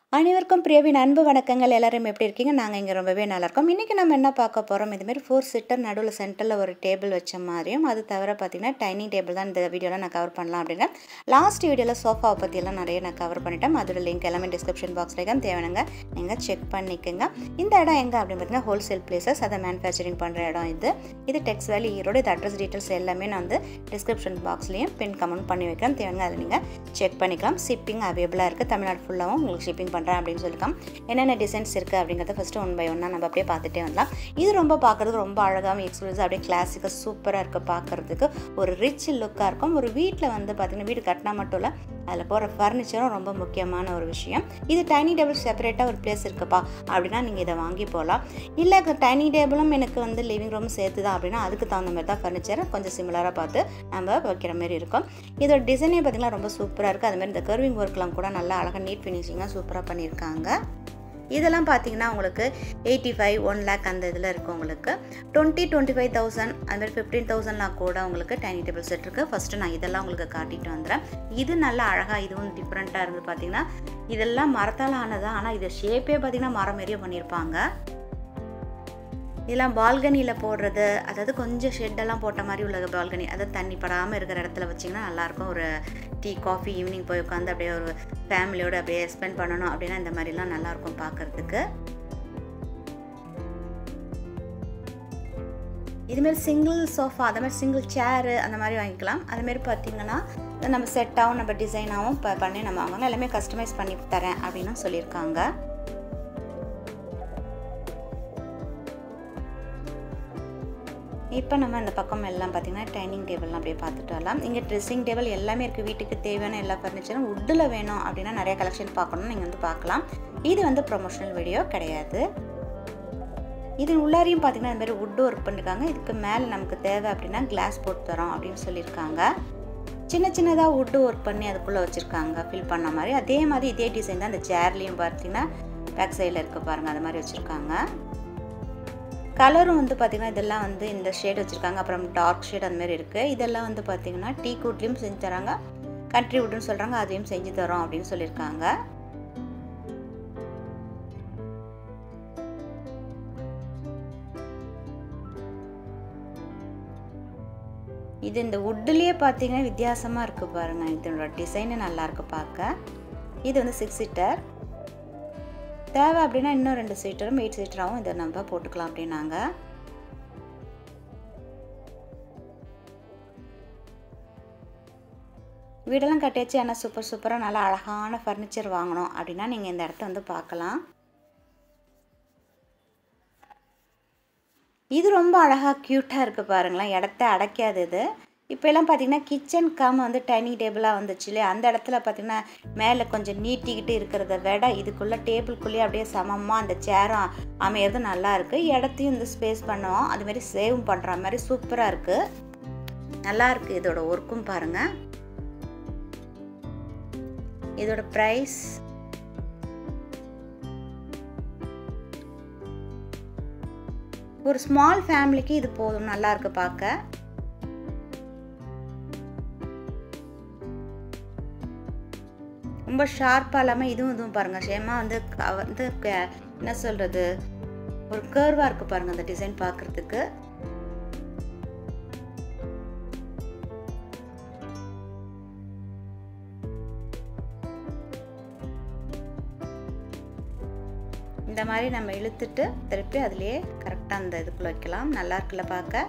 அனைவருக்கும் பிரியவின் அன்பு வணக்கங்கள் எல்லாரும் எப்படி இருக்கீங்க நாங்கள் இங்கே ரொம்பவே நல்லா இருக்கோம் இன்றைக்கி நம்ம என்ன பார்க்க போகிறோம் இதுமாரி ஃபோர் சிட்டர் நடுவில் சென்டரில் ஒரு டேபிள் வச்ச மாதிரியும் அது தவிர பார்த்திங்கன்னா டைனிங் டேபிள் தான் இந்த வீடியோவில் நான் கவர் பண்ணலாம் அப்படின்னா லாஸ்ட் வீடியோவில் சோஃபாவை பற்றியெல்லாம் நிறைய நான் கவர் பண்ணிட்டேன் அதோட லிங்க் எல்லாமே டிஸ்கிரிப்ஷன் பாக்ஸில் தான் தேவையானங்க நீங்கள் செக் பண்ணிக்கோங்க இந்த இடம் எங்கே அப்படின்னு பார்த்தீங்கன்னா ஹோல்சேல் பிளேசஸ் அதை மேனுஃபேக்சரிங் பண்ணுற இடம் இது இது டெக்ஸ் வேலி ஈரோடு இது அட்ரஸ் டீட்டெயில்ஸ் எல்லாமே நான் வந்து டிஸ்கிரிப்ஷன் பாக்ஸ்லேயும் பின் கமெண்ட் பண்ணி வைக்கிறேன் தேவைங்க அதை நீங்கள் செக் பண்ணிக்கலாம் ஷிப்பிங் அவைலபிளாக இருக்குது தமிழ்நாடு ஃபுல்லாகவும் உங்களுக்கு ஷிப்பிங் பண்ணுறேன் அப்படின்னு சொல்லியிருக்கோம் என்னென்ன டிசைன்ஸ் இருக்குது அப்படிங்கிறத ஃபஸ்ட்டு ஒன் பை ஒன்னாக நம்ம அப்படியே பார்த்துட்டே வரலாம் இது ரொம்ப பார்க்குறதுக்கு ரொம்ப அழகாகவும் எக்ஸ்க்ளூசிவ் அப்படியே கிளாசிக்காக சூப்பராக இருக்குது பார்க்குறதுக்கு ஒரு ரிச் லுக்காக இருக்கும் ஒரு வீட்டில் வந்து பார்த்திங்கன்னா வீடு கட்டினா மட்டும் இல்லை அதில் போகிற ஃபர்னிச்சரும் ரொம்ப முக்கியமான ஒரு விஷயம் இது டைனிங் டேபிள் செப்பரேட்டாக ஒரு பிளேஸ் இருக்குப்பா அப்படின்னா நீங்கள் இதை வாங்கி போகலாம் இல்லை டைனிங் டேபிளும் எனக்கு வந்து லிவிங் ரூம் சேர்த்து தான் அப்படின்னா அதுக்கு தகுந்த மாதிரி தான் ஃபர்னிச்சரை கொஞ்சம் சிமிலராக பார்த்து நம்ம வைக்கிற மாதிரி இருக்கும் இதோட டிசைனே பார்த்திங்கன்னா ரொம்ப சூப்பராக இருக்குது அதுமாதிரி இந்த கர்விங் ஒர்க்லாம் கூட நல்லா அழகாக நீட் ஃபினிஷிங்காக சூப்பராக பண்ணியிருக்காங்க இதெல்லாம் பார்த்தீங்கன்னா உங்களுக்கு எயிட்டி ஃபைவ் ஒன் லேக் அந்த இதில் இருக்குது உங்களுக்கு டுவெண்ட்டி டுவெண்ட்டி ஃபைவ் தௌசண்ட் அதுமாதிரி ஃபிஃப்டீன் தௌசண்ட்லாம் கூட உங்களுக்கு டைனிங் டேபிள் செட் இருக்குது ஃபஸ்ட்டு நான் இதெல்லாம் உங்களுக்கு காட்டிட்டு வந்துடுறேன் இது நல்லா அழகாக இதுவும் டிஃப்ரெண்ட்டாக இருந்து பார்த்தீங்கன்னா இதெல்லாம் மரத்தால் ஆனது ஆனால் இது ஷேப்பே பார்த்திங்கன்னா மரம் மாரியே பண்ணியிருப்பாங்க இதெல்லாம் பால்கனியில் போடுறது அதாவது கொஞ்சம் ஷெட்டெல்லாம் போட்ட மாதிரி உள்ள பால்கனி அதாவது தண்ணி படாமல் இருக்கிற இடத்துல வச்சிங்கன்னா நல்லாயிருக்கும் ஒரு டீ காஃபி ஈவினிங் போய் உட்காந்து அப்படியே ஒரு ஃபேமிலியோடு அப்படியே ஸ்பெண்ட் பண்ணணும் அப்படின்னா இந்த மாதிரிலாம் நல்லாயிருக்கும் பார்க்குறதுக்கு இதுமாரி சிங்கிள் சோஃபா அந்த மாதிரி சிங்கிள் சேரு அந்த மாதிரி வாங்கிக்கலாம் அதுமாரி பார்த்திங்கன்னா நம்ம செட்டாகவும் நம்ம டிசைனாகவும் இப்போ பண்ணி நம்ம வாங்கலாம் எல்லாமே கஸ்டமைஸ் பண்ணி தரேன் அப்படின்னு சொல்லியிருக்காங்க இப்போ நம்ம இந்த பக்கம் எல்லாம் பார்த்திங்கன்னா டைனிங் டேபிள்லாம் அப்படியே பார்த்துட்டு வரலாம் இங்கே ட்ரெஸ்ஸிங் டேபிள் எல்லாமே இருக்குது வீட்டுக்கு தேவையான எல்லா ஃபர்னிச்சரும் உட்டில் வேணும் அப்படின்னா நிறைய கலெக்ஷன் பார்க்கணும்னு நீங்கள் வந்து பார்க்கலாம் இது வந்து ப்ரொமோஷனல் வீடியோ கிடையாது இது உள்ளாரையும் பார்த்திங்கன்னா இந்த மாதிரி உட்டு ஒர்க் பண்ணியிருக்காங்க இதுக்கு மேலே நமக்கு தேவை அப்படின்னா கிளாஸ் போட்டு தரோம் அப்படின்னு சொல்லியிருக்காங்க சின்ன சின்னதாக உட்டு ஒர்க் பண்ணி அதுக்குள்ளே வச்சுருக்காங்க ஃபில் பண்ண மாதிரி அதே மாதிரி இதே டிசைன் தான் இந்த சேர்லேயும் பார்த்தீங்கன்னா பேக் சைடில் இருக்க பாருங்கள் அது மாதிரி வச்சுருக்காங்க கலரும் வந்து பார்த்திங்கன்னா இதெல்லாம் வந்து இந்த ஷேட் வச்சுருக்காங்க அப்புறம் டார்க் ஷேட் அந்த மாதிரி இருக்குது இதெல்லாம் வந்து பார்த்திங்கன்னா டீ கூட்லேயும் செஞ்சு தராங்க கண்ட்ரி வுட்னு சொல்கிறாங்க அதையும் செஞ்சு தரோம் அப்படின்னு சொல்லியிருக்காங்க இது இந்த வுட்டுலேயே பார்த்தீங்கன்னா வித்தியாசமாக இருக்குது பாருங்கள் இதனோட டிசைனு நல்லாயிருக்கு பார்க்க இது வந்து சிக்ஸ் சீட்டர் தேவை அப்படின்னா இன்னும் ரெண்டு சீட்டரும் எயிட் சீட்டராகவும் இதை நம்ம போட்டுக்கலாம் அப்படின்னாங்க வீடெல்லாம் கட்டியாச்சு ஆனால் சூப்பர் சூப்பராக நல்லா அழகான ஃபர்னிச்சர் வாங்கணும் அப்படின்னா நீங்கள் இந்த இடத்த வந்து பார்க்கலாம் இது ரொம்ப அழகாக க்யூட்டாக இருக்குது பாருங்களேன் இடத்த அடைக்காது இது இப்போ எல்லாம் பார்த்தீங்கன்னா கிச்சன் கம் வந்து டைனிங் டேபிளாக வந்துச்சு இல்லையா அந்த இடத்துல பார்த்தீங்கன்னா மேலே கொஞ்சம் நீட்டிக்கிட்டு இருக்கிறத விட இதுக்குள்ளே டேபிள்குள்ளேயே அப்படியே சமமாக அந்த சேரும் அமையிறது நல்லா இருக்குது இடத்தையும் இந்த ஸ்பேஸ் பண்ணுவோம் அதுமாரி சேவும் பண்ணுற மாதிரி சூப்பராக இருக்குது நல்லா இருக்குது இதோட ஒர்க்கும் பாருங்கள் இதோட ப்ரைஸ் ஒரு ஸ்மால் ஃபேமிலிக்கு இது போதும் நல்லா இருக்கு பார்க்க ரொம்ப ஷார்ப்பாக இல்லாமல் இதுவும் இதுவும் பாருங்கள் சேமாக வந்து வந்து என்ன சொல்கிறது ஒரு கேர்வாக இருக்குது பாருங்கள் அந்த டிசைன் பார்க்குறதுக்கு இந்த மாதிரி நம்ம இழுத்துட்டு திருப்பி அதுலேயே கரெக்டாக அந்த இதுக்குள்ளே வைக்கலாம் நல்லா இருக்குல்ல பார்க்க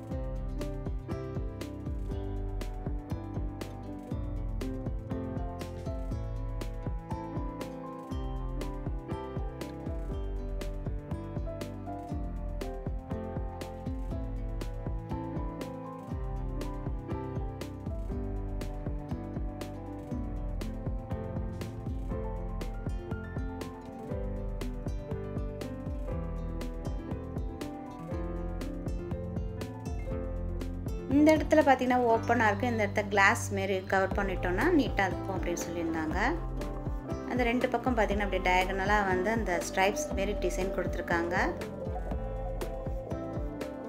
இந்த இடத்துல பார்த்தீங்கன்னா ஓப்பனாக இருக்குது இந்த இடத்த கிளாஸ் மாரி கவர் பண்ணிட்டோன்னா நீட்டாக இருக்கும் அப்படின்னு சொல்லியிருந்தாங்க அந்த ரெண்டு பக்கம் பார்த்தீங்கன்னா அப்படி டயகனலாக வந்து அந்த ஸ்ட்ரைப்ஸ் மாரி டிசைன் கொடுத்துருக்காங்க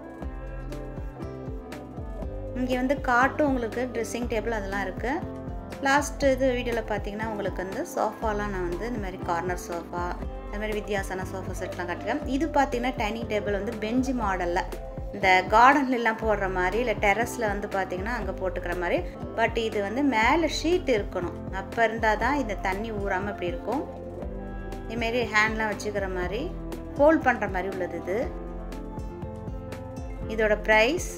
இங்கே வந்து காட்டும் உங்களுக்கு ட்ரெஸ்ஸிங் டேபிள் அதெல்லாம் இருக்குது லாஸ்ட் இது வீடியோவில் பார்த்தீங்கன்னா உங்களுக்கு வந்து சோஃபாலாம் நான் வந்து இந்த மாதிரி கார்னர் சோஃபா இந்த மாதிரி வித்தியாசமான சோஃபா செட்லாம் காட்டுறேன் இது பார்த்தீங்கன்னா டைனிங் டேபிள் வந்து பெஞ்சு மாடலில் இந்த கார்டன்லாம் போடுற மாதிரி இல்லை டெரஸில் வந்து பார்த்திங்கன்னா அங்கே போட்டுக்கிற மாதிரி பட் இது வந்து மேலே ஷீட் இருக்கணும் அப்போ இருந்தால் தான் இந்த தண்ணி ஊறாமல் இப்படி இருக்கும் இதுமாரி ஹேண்ட்லாம் வச்சுக்கிற மாதிரி ஹோல்ட் பண்ணுற மாதிரி உள்ளது இது இதோட ப்ரைஸ்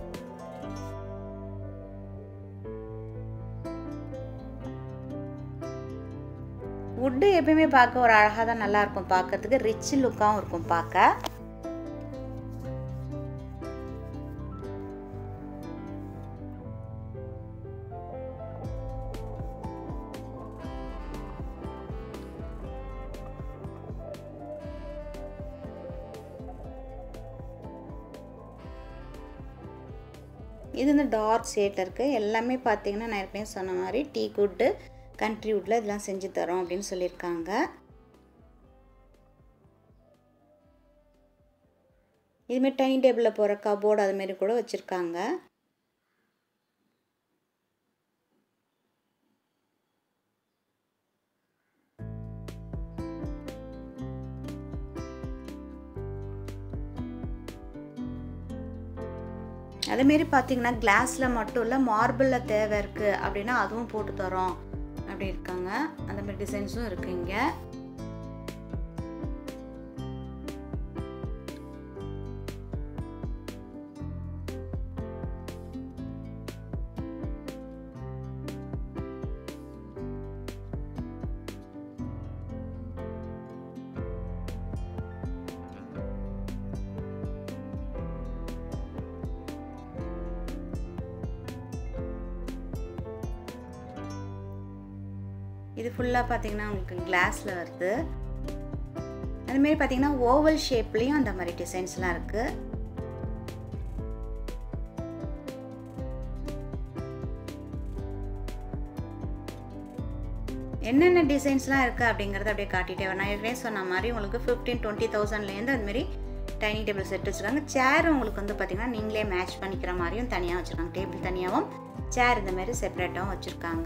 வுட்டு எப்பயுமே பார்க்க ஒரு அழகாக தான் நல்லா இருக்கும் பார்க்கறதுக்கு ரிச் லுக்காகவும் இருக்கும் பார்க்க இது வந்து டார்க் ஷேட்டில் இருக்குது எல்லாமே பார்த்தீங்கன்னா நான் ஏற்கனவே சொன்ன மாதிரி டீ குட்டு கண்ட்ரி வுட்டில் இதெல்லாம் செஞ்சு தரோம் அப்படின்னு சொல்லியிருக்காங்க இதுமாரி டைனிங் டேபிளில் போகிற கபோர்டு அதுமாரி கூட வச்சுருக்காங்க அதேமாரி பார்த்தீங்கன்னா கிளாஸில் மட்டும் இல்லை மார்பிளில் தேவை இருக்குது அப்படின்னா அதுவும் போட்டு தரோம் அப்படி இருக்காங்க அந்த மாதிரி டிசைன்ஸும் இருக்குது இங்கே இது ஃபுல்லாக பார்த்தீங்கன்னா உங்களுக்கு கிளாஸில் வருது அதுமாரி பார்த்தீங்கன்னா ஓவல் ஷேப்லேயும் அந்த மாதிரி டிசைன்ஸ்லாம் இருக்குது என்னென்ன டிசைன்ஸ்லாம் இருக்குது அப்படிங்கிறத அப்படியே காட்டிகிட்டே வரேன் நான் ஏற்கனவே சொன்ன மாதிரி உங்களுக்கு ஃபிஃப்டீன் டுவெண்ட்டி தௌசண்ட்லேருந்து அதுமாரி டைனிங் டேபிள் செட் வச்சுருக்காங்க சேர் உங்களுக்கு வந்து பார்த்திங்கன்னா நீங்களே மேட்ச் பண்ணிக்கிற மாதிரியும் தனியாக வச்சுருக்காங்க டேபிள் தனியாகவும் சேர் இந்த மாதிரி செப்பரேட்டாகவும் வச்சுருக்காங்க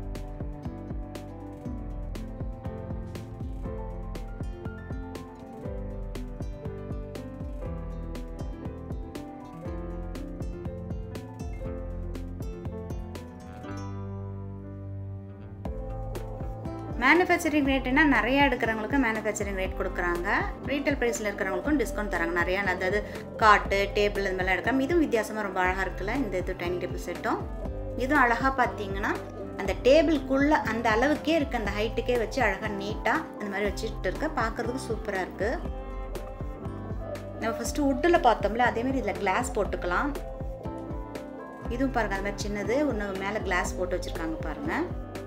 மேனுஃபேக்சரிங் ரேட்டுனா நிறையா எடுக்கிறவங்களுக்கு மேனுஃபேக்சரிங் ரேட் கொடுக்குறாங்க ரீட்டைல் ப்ரைஸில் இருக்கிறவங்களுக்கும் டிஸ்கவுண்ட் தராங்க நிறையா அதாவது காட்டு டேபிள் இந்த மாதிரிலாம் எடுக்கிறோம் இதுவும் வித்தியாசமாக ரொம்ப அழகாக இருக்குல்ல இந்த இது டைனிங் டேபிள் செட்டும் இதுவும் அழகாக பார்த்தீங்கன்னா அந்த டேபிள்குள்ளே அந்த அளவுக்கே இருக்குது அந்த ஹைட்டுக்கே வச்சு அழகாக நீட்டாக அந்த மாதிரி வச்சுட்டு இருக்க பார்க்குறதுக்கு சூப்பராக இருக்குது நம்ம ஃபஸ்ட்டு வுட்டில் பார்த்தோம்ல அதேமாரி இதில் கிளாஸ் போட்டுக்கலாம் இதுவும் பாருங்கள் அது மாதிரி சின்னது ஒன்று மேலே கிளாஸ் போட்டு வச்சுருக்காங்க பாருங்கள்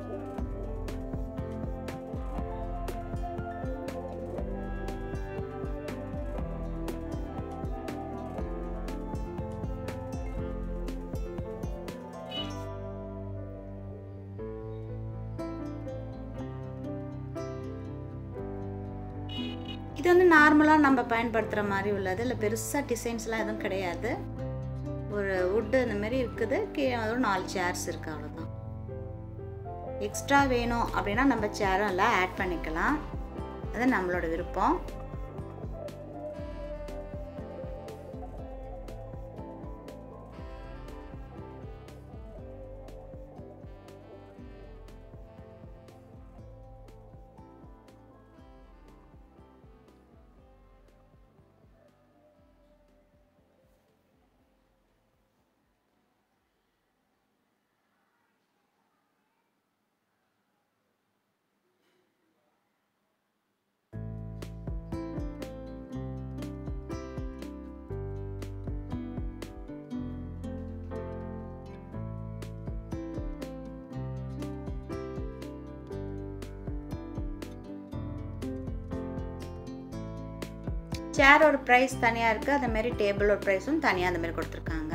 இது வந்து நார்மலாக நம்ம பயன்படுத்துகிற மாதிரி உள்ளது இல்லை பெருசாக டிசைன்ஸ்லாம் எதுவும் கிடையாது ஒரு வுட்டு அந்த மாதிரி இருக்குது கீழே ஒரு நாலு சேர்ஸ் இருக்குது அவ்வளோதான் எக்ஸ்ட்ரா வேணும் அப்படின்னா நம்ம சேரும் எல்லாம் ஆட் பண்ணிக்கலாம் அது நம்மளோட விருப்பம் சேர் ஒரு ப்ரைஸ் தனியாக இருக்குது அதே மாதிரி டேபிள் ஒரு ப்ரைஸும் தனியாக அந்த மாதிரி கொடுத்துருக்காங்க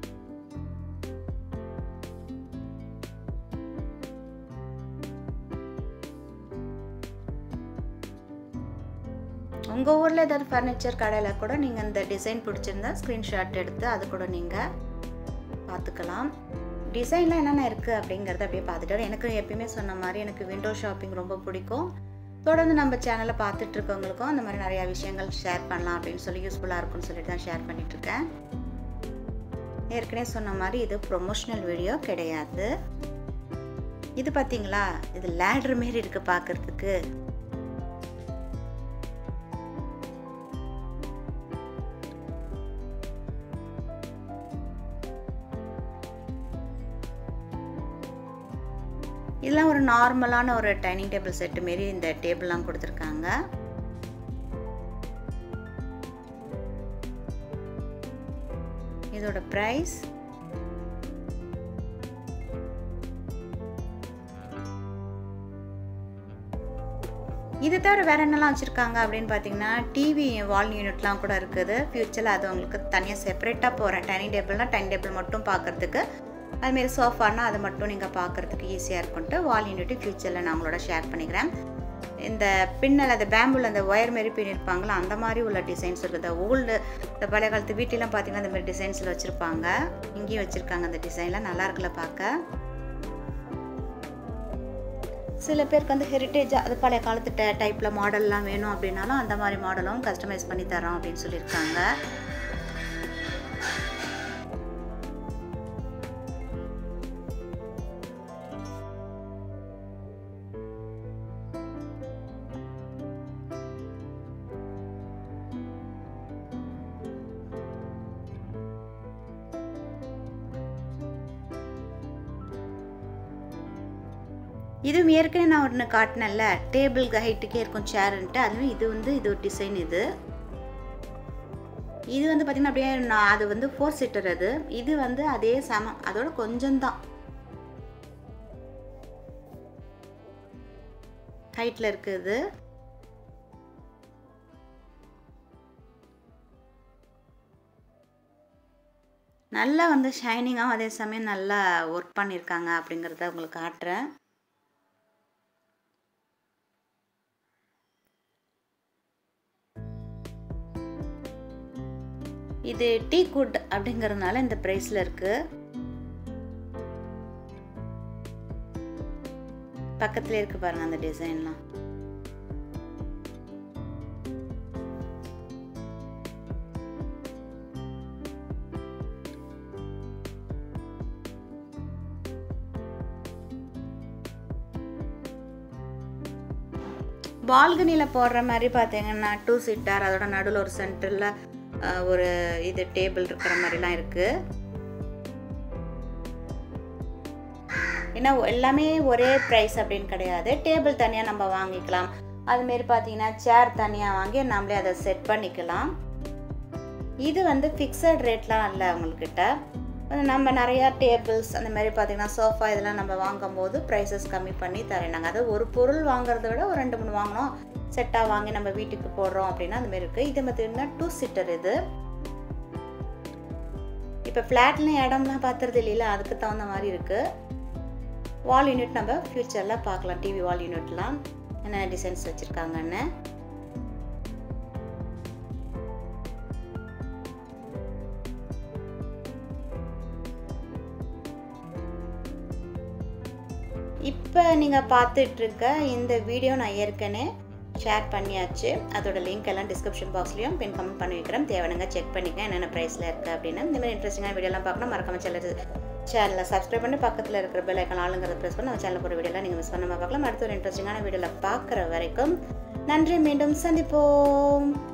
உங்கள் ஊரில் ஏதாவது ஃபர்னிச்சர் கடையில் கூட நீங்கள் இந்த டிசைன் பிடிச்சிருந்தா ஸ்க்ரீன்ஷாட் எடுத்து அது கூட நீங்கள் பார்த்துக்கலாம் டிசைன்லாம் என்னென்ன இருக்குது அப்படிங்கிறத அப்படியே பார்த்துட்டு எனக்கு எப்பயுமே சொன்ன மாதிரி எனக்கு விண்டோ ஷாப்பிங் ரொம்ப பிடிக்கும் தொடர்ந்து நம்ம சேனலை பார்த்துட்டு இருக்கவங்களுக்கும் அந்த மாதிரி நிறையா விஷயங்கள் ஷேர் பண்ணலாம் அப்படின்னு சொல்லி யூஸ்ஃபுல்லாக இருக்கும்னு சொல்லிட்டு தான் ஷேர் பண்ணிகிட்ருக்கேன் ஏற்கனவே சொன்ன மாதிரி இது ப்ரொமோஷ்னல் வீடியோ கிடையாது இது பார்த்தீங்களா இது லேட்ரு மாரி இருக்குது பார்க்குறதுக்கு இதெல்லாம் ஒரு நார்மலான ஒரு டைனிங் டேபிள் செட்டு மாரி இந்த டேபிள்லாம் கொடுத்துருக்காங்க இதோட ப்ரைஸ் இது தவிர வேறு என்னெல்லாம் வச்சுருக்காங்க அப்படின்னு பார்த்தீங்கன்னா டிவி வால் யூனிட்லாம் கூட இருக்குது ஃப்யூச்சரில் அது உங்களுக்கு தனியாக செப்பரேட்டாக போகிறேன் டைனிங் டேபிள்னால் டைனிங் டேபிள் மட்டும் பார்க்குறதுக்கு அதுமாரி சோஃபானா அது மட்டும் நீங்கள் பார்க்குறதுக்கு ஈஸியாக இருக்கும்ட்டு வால் யூனிட்டு ஃப்யூச்சரில் நான் உங்களோட ஷேர் பண்ணிக்கிறேன் இந்த பின்னல் அந்த பேம்பிள் அந்த ஒயர் மாரி பின்னிருப்பாங்களோ அந்த மாதிரி உள்ள டிசைன்ஸ் இருக்குது இந்த ஓல்டு இந்த பழைய காலத்து வீட்டிலாம் பார்த்தீங்கன்னா இந்த மாதிரி டிசைன்ஸில் வச்சுருப்பாங்க இங்கேயும் வச்சுருக்காங்க அந்த டிசைன்லாம் நல்லா இருக்குல்ல பார்க்க சில பேருக்கு வந்து ஹெரிட்டேஜாக அது பழைய காலத்து ட டைப்பில் மாடல்லாம் வேணும் அப்படின்னாலும் அந்த மாதிரி மாடலும் கஸ்டமைஸ் பண்ணி தரோம் அப்படின்னு சொல்லியிருக்காங்க இதுவும் ஏற்கனவே நான் ஒன்று காட்டினேன்ல டேபிள் ஹைட்டுக்கே இருக்கும் சேருன்ட்டு அதுவும் இது வந்து இது ஒரு டிசைன் இது இது வந்து பார்த்திங்கன்னா அப்படியே நான் அது வந்து ஃபோர் சீட்டர் அது இது வந்து அதே சமம் அதோட கொஞ்சம்தான் ஹைட்டில் இருக்குது நல்லா வந்து ஷைனிங்காகவும் அதே சமயம் நல்லா ஒர்க் பண்ணியிருக்காங்க அப்படிங்கிறத உங்களுக்கு காட்டுறேன் இது டீ குட் அப்படிங்கிறதுனால இந்த ப்ரைஸில் இருக்குது பக்கத்துல இருக்கு பாருங்க அந்த டிசைன்லாம் பால்கனியில் போடுற மாதிரி பார்த்தீங்கன்னா டூ சீட்டார் அதோட நடுவில் ஒரு சென்டரில் ஒரு இது டேபிள் இருக்கிற மாதிரிலாம் இருக்குது ஏன்னா எல்லாமே ஒரே ப்ரைஸ் அப்படின்னு கிடையாது டேபிள் தனியாக நம்ம வாங்கிக்கலாம் அதுமாரி பார்த்தீங்கன்னா சேர் தனியாக வாங்கி நம்மளே அதை செட் பண்ணிக்கலாம் இது வந்து ஃபிக்ஸட் ரேட்லாம் இல்லை அவங்கக்கிட்ட நம்ம நிறையா டேபிள்ஸ் அந்த மாதிரி பார்த்தீங்கன்னா சோஃபா இதெல்லாம் நம்ம வாங்கும் போது ப்ரைஸஸ் கம்மி பண்ணி தரேன் நாங்கள் அது ஒரு பொருள் வாங்குறத விட ஒரு ரெண்டு மூணு வாங்கினோம் செட்டாக வாங்கி நம்ம வீட்டுக்கு போடுறோம் அப்படின்னா அந்த மாதிரி இருக்குது இது பார்த்தீங்கன்னா டூ சீட்டர் இது இப்போ ஃப்ளாட்லாம் இடம்லாம் பார்த்துறது இல்லைல்ல அதுக்கு தகுந்த மாதிரி இருக்குது வால் யூனிட் நம்ம ஃப்யூச்சரில் பார்க்கலாம் டிவி வால் யூனிட்லாம் என்ன டிசைன்ஸ் வச்சுருக்காங்கன்னு இப்போ நீங்கள் பார்த்துட்ருக்க இந்த வீடியோ நான் ஏற்கனவே ஷேர் பண்ணியாச்சு அதோட லிங்க் எல்லாம் டிஸ்கிரிப்ஷன் பாக்ஸ்லையும் பின் கமெண்ட் பண்ணி வைக்கிறேன் தேவைங்க செக் பண்ணிக்க என்னென்ன ப்ரைஸில் இருக்குது அப்படின்னு இந்த மாதிரி இன்ட்ரெஸ்டிங்கான வீடியோலாம் பார்க்கணும் மறக்காம சேனல் சேனலை சப்ஸ்கிரைப் பண்ணி பக்கத்தில் இருக்கிற பெல் ஐக்கான் ஆளுங்கிறத ப்ரெஸ் பண்ணி நம்ம சேனல் போகிற வீடியோலாம் நீங்கள் மிஸ் பண்ணாமல் பார்க்கலாம் அடுத்த ஒரு இன்ட்ரெஸ்டிங்கான வீடியோவில் பார்க்குற வரைக்கும் நன்றி மீண்டும் சந்திப்போம்